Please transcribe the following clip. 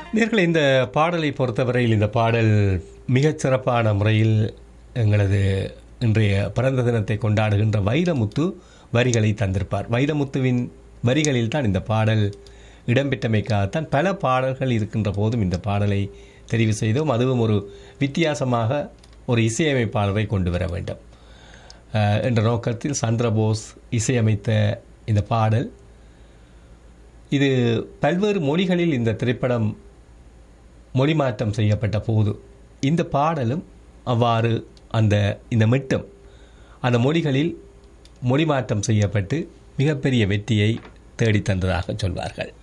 நேர்களை இந்த பாடலை பொறுத்தவரையில் இந்த பாடல் மிகச் சிறப்பான முறையில் எங்களது இன்றைய பிறந்த தினத்தை கொண்டாடுகின்ற வைரமுத்து வரிகளை தந்திருப்பார் வைரமுத்துவின் வரிகளில் தான் இந்த பாடல் இடம்பெற்றமைக்காகத்தான் பல பாடல்கள் இருக்கின்ற போதும் இந்த பாடலை தெரிவு செய்தோம் அதுவும் ஒரு வித்தியாசமாக ஒரு இசையமைப்பாளரை கொண்டு வர வேண்டும் அஹ், என்ற நோக்கத்தில் சந்திரபோஸ் இசையமைத்த இந்த பாடல் இது பல்வேறு மொழிகளில் இந்த திரைப்படம் மொழிமாற்றம் செய்யப்பட்ட போது இந்த பாடலும் அவ்வாறு அந்த இந்த மெட்டும் அந்த மொழிகளில் மொழிமாற்றம் செய்யப்பட்டு மிகப்பெரிய வெற்றியை தேடித் தந்ததாக சொல்வார்கள்